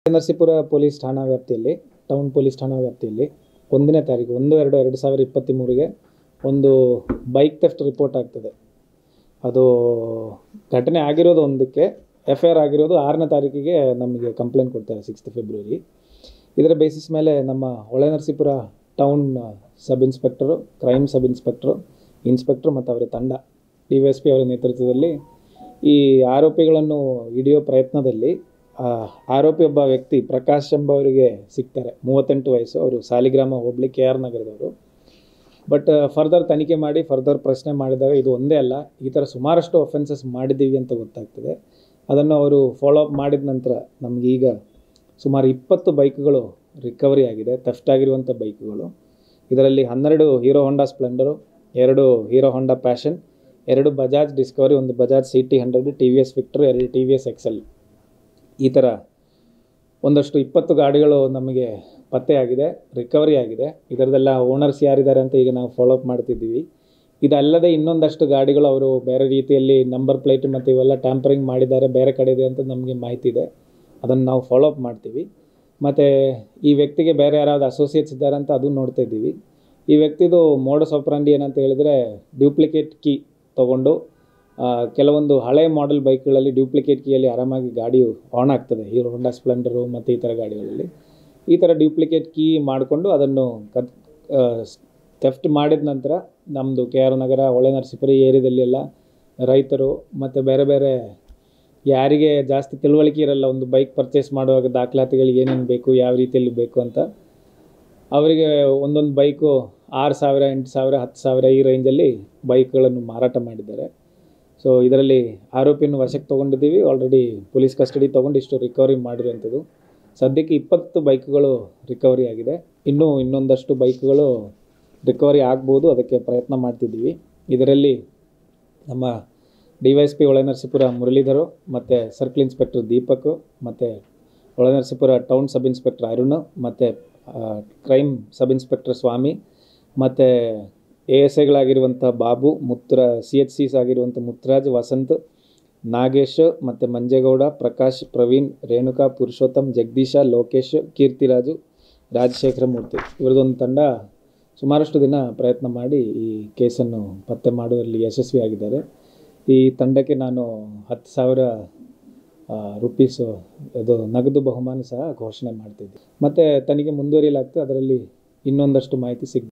Narasipura police ಠಾಣಾ ವ್ಯಾಪ್ತಿಯಲ್ಲಿ town police ಠಾಣಾ ವ್ಯಾಪ್ತಿಯಲ್ಲಿ ಒಂದನೇ ತಾರೀಕು ಒಂದು ಎರಡು ಎರಡು ಸಾವಿರ ಇಪ್ಪತ್ತ್ಮೂರಿಗೆ ಒಂದು ಬೈಕ್ ಥೆಫ್ಟ್ ರಿಪೋರ್ಟ್ ಆಗ್ತದೆ ಅದು ಘಟನೆ ಆಗಿರೋದು ಒಂದಕ್ಕೆ ಎಫ್ ಐ ಆರ್ ಆಗಿರೋದು ಆರನೇ ತಾರೀಕಿಗೆ ನಮಗೆ ಕಂಪ್ಲೇಂಟ್ ಕೊಡ್ತಾರೆ ಸಿಕ್ಸ್ತ್ ಫೆಬ್ರವರಿ ಇದರ ಬೇಸಿಸ್ ಮೇಲೆ ನಮ್ಮ Holenarasipura town sub inspector crime sub inspector inspector ಮತ್ತು ಅವರ ತಂಡ ಡಿ ವೈ ಎಸ್ ಪಿ ಅವರ ನೇತೃತ್ವದಲ್ಲಿ ಈ ಆರೋಪಿಗಳನ್ನು ಹಿಡಿಯೋ ಪ್ರಯತ್ನದಲ್ಲಿ ಆ, ಆರೋಪಿ ಒಬ್ಬ ವ್ಯಕ್ತಿ ಪ್ರಕಾಶ್ ಎಂಬವರಿಗೆ ಸಿಗ್ತಾರೆ ಮೂವತ್ತೆಂಟು ವಯಸ್ಸು ಅವರು ಸಾಲಿಗ್ರಾಮ ಹೋಬಳಿ ಕೆ ಆರ್ ನಗರದವರು ಬಟ್ ಫರ್ದರ್ ತನಿಖೆ ಮಾಡಿ ಫರ್ದರ್ ಪ್ರಶ್ನೆ ಮಾಡಿದಾಗ ಇದು ಒಂದೇ ಅಲ್ಲ ಈ ಥರ ಸುಮಾರಷ್ಟು ಒಫೆನ್ಸಸ್ ಮಾಡಿದ್ದೀವಿ ಅಂತ ಗೊತ್ತಾಗ್ತದೆ ಅದನ್ನು ಅವರು ಫಾಲೋ ಅಪ್ ಮಾಡಿದ ನಂತರ ನಮಗೀಗ ಸುಮಾರು ಇಪ್ಪತ್ತು ಬೈಕ್ಗಳು ರಿಕವರಿ ಆಗಿದೆ ಥೆಫ್ಟ್ ಆಗಿರುವಂಥ ಬೈಕ್ಗಳು ಇದರಲ್ಲಿ ಹನ್ನೆರಡು ಹೀರೋ ಹೊಂಡಾ ಸ್ಪ್ಲೆಂಡರು ಎರಡು ಹೀರೋ ಹೊಂಡಾ ಪ್ಯಾಷನ್ ಎರಡು ಬಜಾಜ್ ಡಿಸ್ಕವರಿ ಒಂದು Bajaj C T hundred T V S Victor ಎರಡು ಟಿ ವಿ ಎಸ್ ಎಕ್ಸೆಲ್ ಈ ಥರ ಒಂದಷ್ಟು ಇಪ್ಪತ್ತು ಗಾಡಿಗಳು ನಮಗೆ ಪತ್ತೆಯಾಗಿದೆ ರಿಕವರಿ ಆಗಿದೆ ಇದರದೆಲ್ಲ ಓನರ್ಸ್ ಯಾರಿದ್ದಾರೆ ಅಂತ ಈಗ ನಾವು ಫಾಲೋ ಅಪ್ ಮಾಡ್ತಿದ್ದೀವಿ ಇದಲ್ಲದೆ ಇನ್ನೊಂದಷ್ಟು ಗಾಡಿಗಳು ಅವರು ಬೇರೆ ರೀತಿಯಲ್ಲಿ ನಂಬರ್ ಪ್ಲೇಟ್ ಮತ್ತು ಇವೆಲ್ಲ ಟ್ಯಾಂಪರಿಂಗ್ ಮಾಡಿದ್ದಾರೆ ಬೇರೆ ಕಡೆ ಇದೆ ಅಂತ ನಮಗೆ ಮಾಹಿತಿ ಇದೆ ಅದನ್ನು ನಾವು ಫಾಲೋ ಅಪ್ ಮಾಡ್ತೀವಿ ಮತ್ತು ಈ ವ್ಯಕ್ತಿಗೆ ಬೇರೆ ಯಾರಾದ್ರು ಅಸೋಸಿಯೇಟ್ಸ್ ಇದ್ದಾರೆ ಅಂತ ಅದನ್ನು ನೋಡ್ತಾ ಇದ್ದೀವಿ ಈ ವ್ಯಕ್ತಿದು ಮೋಡಸ್ ಆಪ್ರಾಂಡಿ ಏನಂತ ಹೇಳಿದರೆ ಡ್ಯೂಪ್ಲಿಕೇಟ್ ಕೀ ತೊಗೊಂಡು ಆ, ಕೆಲವೊಂದು ಹಳೆ ಮಾಡೆಲ್ ಬೈಕ್ಗಳಲ್ಲಿ ಡ್ಯೂಪ್ಲಿಕೇಟ್ ಕೀಯಲ್ಲಿ ಆರಾಮಾಗಿ ಗಾಡಿ ಆನ್ ಆಗ್ತದೆ ಹೀರೋ ಹೊಂಡಾ ಸ್ಪ್ಲೆಂಡರು ಮತ್ತು ಈ ಥರ ಗಾಡಿಗಳಲ್ಲಿ ಈ ಥರ ಡ್ಯೂಪ್ಲಿಕೇಟ್ ಕೀ ಮಾಡಿಕೊಂಡು ಅದನ್ನು ಕತ್ ಥೆಫ್ಟ್ ಮಾಡಿದ ನಂತರ ನಮ್ಮದು ಕೆ ಆರ್ ನಗರ ಹೊಳೆ ನರಸೀಪುರ ಈ ಏರಿಯಾದಲ್ಲಿ ಎಲ್ಲ ರೈತರು ಮತ್ತು ಬೇರೆ ಬೇರೆ ಯಾರಿಗೆ ಜಾಸ್ತಿ ತಿಳುವಳಿಕೆ ಇರಲ್ಲ ಒಂದು ಬೈಕ್ ಪರ್ಚೇಸ್ ಮಾಡುವಾಗ ದಾಖಲಾತಿಗಳು ಏನೇನು ಬೇಕು ಯಾವ ರೀತಿಯಲ್ಲಿ ಬೇಕು ಅಂತ ಅವರಿಗೆ ಒಂದೊಂದು ಬೈಕು ಆರು ಸಾವಿರ ಎಂಟು ಸಾವಿರ ಹತ್ತು ಸಾವಿರ ಈ ರೇಂಜಲ್ಲಿ ಬೈಕ್ಗಳನ್ನು ಮಾರಾಟ ಮಾಡಿದ್ದಾರೆ ಸೊ ಇದರಲ್ಲಿ ಆರೋಪಿಯನ್ನು ವಶಕ್ಕೆ ತೊಗೊಂಡಿದ್ದೀವಿ ಆಲ್ರೆಡಿ ಪೊಲೀಸ್ ಕಸ್ಟಡಿ ತೊಗೊಂಡು ಇಷ್ಟು ರಿಕವರಿ ಮಾಡಿರುವಂಥದ್ದು ಸದ್ಯಕ್ಕೆ ಇಪ್ಪತ್ತು ಬೈಕ್ಗಳು ರಿಕವರಿ ಆಗಿದೆ ಇನ್ನೂ ಇನ್ನೊಂದಷ್ಟು ಬೈಕ್ಗಳು ರಿಕವರಿ ಆಗ್ಬೋದು ಅದಕ್ಕೆ ಪ್ರಯತ್ನ ಮಾಡ್ತಿದ್ದೀವಿ ಇದರಲ್ಲಿ ನಮ್ಮ D Y S P Holenarasipura Muralidhar ಮತ್ತು ಸರ್ಕಲ್ ಇನ್ಸ್ಪೆಕ್ಟರ್ ದೀಪಕ್ ಮತ್ತು Holenarasipura town sub inspector Arun ಮತ್ತು ಕ್ರೈಮ್ ಸಬ್ ಇನ್ಸ್ಪೆಕ್ಟರ್ ಸ್ವಾಮಿ ಮತ್ತು ಎ ಎಸ್ ಐಗಳಾಗಿರುವಂಥ ಬಾಬು ಮುತ್ರ ಸಿ ಎಚ್ ಸಿಸ್ ಆಗಿರುವಂಥ ಮುತ್ತರಾಜ್ ವಸಂತ್ ನಾಗೇಶ್ ಮತ್ತು ಮಂಜೇಗೌಡ ಪ್ರಕಾಶ್ ಪ್ರವೀಣ್ ರೇಣುಕಾ ಪುರುಷೋತ್ತಮ್ ಜಗದೀಶ ಲೋಕೇಶ್ ಕೀರ್ತಿರಾಜು ರಾಜಶೇಖರ ಮೂರ್ತಿ ಇವರದೊಂದು ತಂಡ ಸುಮಾರಷ್ಟು ದಿನ ಪ್ರಯತ್ನ ಮಾಡಿ ಈ ಕೇಸನ್ನು ಪತ್ತೆ ಮಾಡುವಲ್ಲಿ ಯಶಸ್ವಿಯಾಗಿದ್ದಾರೆ ಈ ತಂಡಕ್ಕೆ ನಾನು ಹತ್ತು ಸಾವಿರ ರುಪೀಸು ಇದು ನಗದು ಬಹುಮಾನ ಸಹ ಘೋಷಣೆ ಮಾಡ್ತಿದ್ದೆ ಮತ್ತು ತನಿಖೆ ಮುಂದುವರಿಯಲಾಗ್ತದೆ ಅದರಲ್ಲಿ ಇನ್ನೊಂದಷ್ಟು ಮಾಹಿತಿ ಸಿಗ್